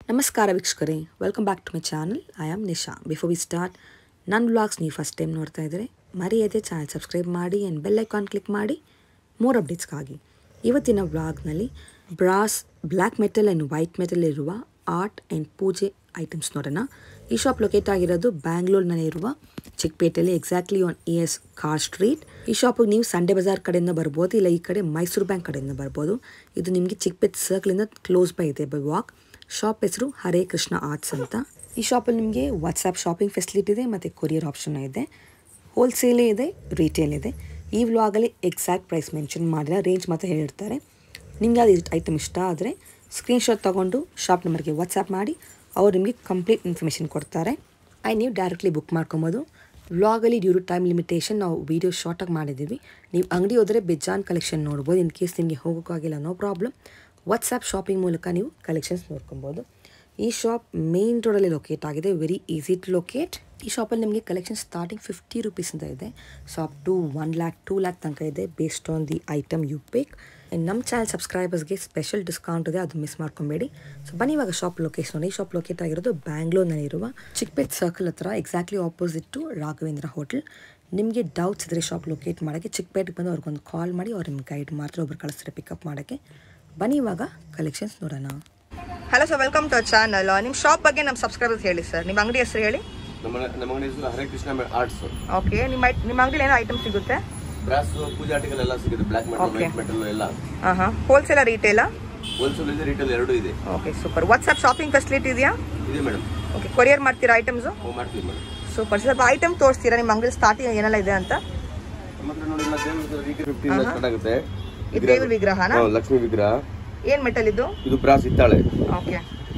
ನಮಸ್ಕಾರ ವೀಕ್ಷಕರೇ welcome back to my channel I am Nisha before we start ನನ್ನ vlogs ನೀವು ಫಸ್ಟ್ ಟೈಮ್ ನೋಡ್ತಾ ಇದ್ದರೆ ಮರೆಯದೆ ಚಾನಲ್ ಸಬ್ಸ್ಕ್ರೈಬ್ ಮಾಡಿ ಆ್ಯಂಡ್ ಬೆಲ್ ಐಕಾನ್ ಕ್ಲಿಕ್ ಮಾಡಿ ಮೋರ್ ಅಪ್ಡೇಟ್ಸ್ಗಾಗಿ ಇವತ್ತಿನ ವ್ಲಾಗ್ನಲ್ಲಿ brass black metal and white metal ಇರುವ ಆರ್ಟ್ ಆ್ಯಂಡ್ ಪೂಜೆ ಐಟಮ್ಸ್ ನೋಡೋಣ ಈ ಶಾಪ್ ಲೊಕೇಟ್ ಆಗಿರೋದು ಬ್ಯಾಂಗ್ಳೂರ್ನಲ್ಲಿ ಇರುವ ಚಿಕ್ಕಪೇಟೆಯಲ್ಲಿ exactly on E S car street ಈ ಶಾಪಿಗೆ ನೀವು ಸಂಡೆ ಬಜಾರ್ ಕಡೆಯಿಂದ ಬರ್ಬೋದು ಇಲ್ಲ ಈ ಕಡೆ ಮೈಸೂರು ಬ್ಯಾಂಕ್ ಕಡೆಯಿಂದ ಬರ್ಬೋದು ಇದು ನಿಮಗೆ ಚಿಕ್ಕಪೇಟೆ ಸರ್ಕಲಿಂದ ಕ್ಲೋಸ್ ಬೈ ಇದೆ ಬೈ ವಾಕ್ ಶಾಪ್ ಹೆಸರು ಹರೇ ಕೃಷ್ಣ ಆರ್ಟ್ಸ್ ಅಂತ ಈ ಶಾಪಲ್ಲಿ ನಿಮಗೆ ವಾಟ್ಸಪ್ ಶಾಪಿಂಗ್ ಫೆಸಿಲಿಟಿ ಇದೆ ಮತ್ತು ಕೊರಿಯರ್ ಆಪ್ಷನ್ ಇದೆ ಹೋಲ್ಸೇಲೇ ಇದೆ ರಿಟೇಲ್ ಇದೆ ಈ ವ್ಲಾಗಲ್ಲಿ ಎಕ್ಸಾಕ್ಟ್ ಪ್ರೈಸ್ ಮೆನ್ಷನ್ ಮಾಡಿಲ್ಲ ರೇಂಜ್ ಮಾತ್ರ ಹೇಳಿರ್ತಾರೆ ನಿಮ್ಗೆ ಯಾವ್ದು ಐಟಮ್ ಇಷ್ಟ ಆದರೆ ಸ್ಕ್ರೀನ್ಶಾಟ್ ತೊಗೊಂಡು ಶಾಪ್ ನಂಬರ್ಗೆ ವಾಟ್ಸಪ್ ಮಾಡಿ ಅವ್ರು ನಿಮಗೆ ಕಂಪ್ಲೀಟ್ ಇನ್ಫಾರ್ಮೇಷನ್ ಕೊಡ್ತಾರೆ ಆಯ್ ನೀವು ಡೈರೆಕ್ಟ್ಲಿ ಬುಕ್ ಮಾಡ್ಕೊಬೋದು ವ್ಲಾಗಲ್ಲಿ ಡ್ಯೂರು ಟೈಮ್ ಲಿಮಿಟೇಷನ್ ನಾವು ವೀಡಿಯೋ ಶಾರ್ಟಾಗಿ ಮಾಡಿದ್ದೀವಿ ನೀವು ಅಂಗಡಿ ಹೋದರೆ ಬೆಜಾನ್ ಕಲೆಕ್ಷನ್ ನೋಡ್ಬೋದು ಇನ್ ಕೇಸ್ ನಿಮಗೆ ಹೋಗೋಕ್ಕಾಗಿಲ್ಲ ನೋ ಪ್ರಾಬ್ಲಮ್ ವಾಟ್ಸಪ್ ಶಾಪಿಂಗ್ ಮೂಲಕ ನೀವು ಕಲೆಕ್ಷನ್ಸ್ ನೋಡ್ಕೊಬೋದು ಈ ಶಾಪ್ ಮೇನ್ ರೋಡಲ್ಲಿ ಲೊಕೇಟ್ ಆಗಿದೆ ವೆರಿ ಈಸಿ ಟು ಲೊಕೇಟ್ ಈ ಶಾಪಲ್ಲಿ ನಿಮಗೆ ಕಲೆಕ್ಷನ್ ಸ್ಟಾರ್ಟಿಂಗ್ ಫಿಫ್ಟಿ ರುಪೀಸಿಂದ ಇದೆ so up to one lakh two lakh ತನಕ ಇದೆ based on the item you pick and ನಮ್ಮ ಚಾನಲ್ ಸಬ್ಸ್ಕ್ರೈಬರ್ಸ್ಗೆ ಸ್ಪೆಷಲ್ ಡಿಸ್ಕೌಂಟ್ ಇದೆ ಅದು ಮಿಸ್ ಮಾಡ್ಕೊಬೇಡಿ ಸೊ ಬನ್ನಿ ಇವಾಗ ಶಾಪ್ ಲೊಕೇಶನ್ ಈ ಶಾಪ್ ಲೊಕೇಟ್ ಆಗಿರೋದು ಬ್ಯಾಂಗ್ಳೂರ್ನಲ್ಲಿರುವ ಚಿಕ್ಕಪೇಟ್ ಸರ್ಕಲ್ ಹತ್ರ exactly opposite to Raghavendra hotel ನಿಮಗೆ ಡೌಟ್ಸ್ ಇದ್ದರೆ ಶಾಪ್ ಲೊಕೇಟ್ ಮಾಡೋಕ್ಕೆ ಚಿಕ್ಕಪೇಟೆಗೆ ಬಂದು ಅವ್ರಿಗೊಂದು ಕಾಲ್ ಮಾಡಿ ಅವ್ರು ನಿಮ್ಗೆ ಗೈಡ್ ಮಾಡ್ತಾರೆ ಒಬ್ರು ಕಳಿಸ್ತಾರೆ ಪಿಕಪ್ ಮಾಡೋಕ್ಕೆ ಬನ್ನಿ ಇವಾಗ ಕಲೆಕ್ಷನ್ಸ್ ನೋಡೋಣ hello sir welcome to channel ನಿಮ್ಮ ಶಾಪ್ ಬಗ್ಗೆ ನಮ್ಮ ಸಬ್ಸ್ಕ್ರೈಬರ್ಸ್ ಹೇಳಿ ಸರ್ ನಿಮ್ಮ ಅಂಗಡಿ ಹೆಸರು ಹೇಳಿ ನಮ್ಮ ನಮ್ಮ ಅಂಗಡಿ ಹೆಸರು ಹರೇ ಕೃಷ್ಣ ಆರ್ಟ್ಸ್ ಓಕೆ ನಿಮ್ಮ ಐ- ನಿಮ್ಮ ಅಂಗಡಿಲಿ ಏನೋ ಐಟಮ್ ಸಿಗುತ್ತೆ ಬ್ರಾಸ್ ಪೂಜಾ ಆರ್ಟಿಕಲ್ ಎಲ್ಲ ಸಿಗುತ್ತೆ black metal Okay. White metal ಎಲ್ಲ ಹಾಂ ಹಾಂ ಹೋಲ್ಸೇಲ ರಿಟೇಲಾ ಹೋಲ್ಸೇಲ್ ಇದೆ ರಿಟೇಲ್ ಎರಡು ಇದೆ okay super WhatsApp shopping facility ಇದೆಯಾ ಇದೆ ಮೇಡಮ್ ಓಕೆ ಕೊರಿಯರ್ ಮಾಡ್ತೀರಾ ಐಟಮ್ಸು ನಾವು ಮಾಡ್ತೀವಿ ಮೇಡಮ್ ಸೂಪರ್ ಸ್ವಲ್ಪ ಐಟಮ್ ತೋರಿಸ್ತೀರಾ ನಿಮ್ಮ ಅಂಗಡಿ ಸ್ಟಾರ್ಟಿಂಗ್ ಏನೆಲ್ಲ ಇದೆ ಅಂತ ನಮ್ಮ ಹತ್ರ ನೋಡಿ ಎಲ್ಲ ದೇವ್ರ ಫಿಫ್ಟಿ ಸ್ಟಾರ್ಟ್ ಆಗುತ್ತೆ ಇದು ದೇವ್ರ ವಿಗ್ರಹನ ಹಾ, ಲಕ್ಷ್ಮೀ ವಿಗ್ರಹ ಏನು ಮೆಟಲ್ ಇದು ಇದು ಬ್ರಾಸ್ ಇತ್ತಾಳೆ ಓಕೆ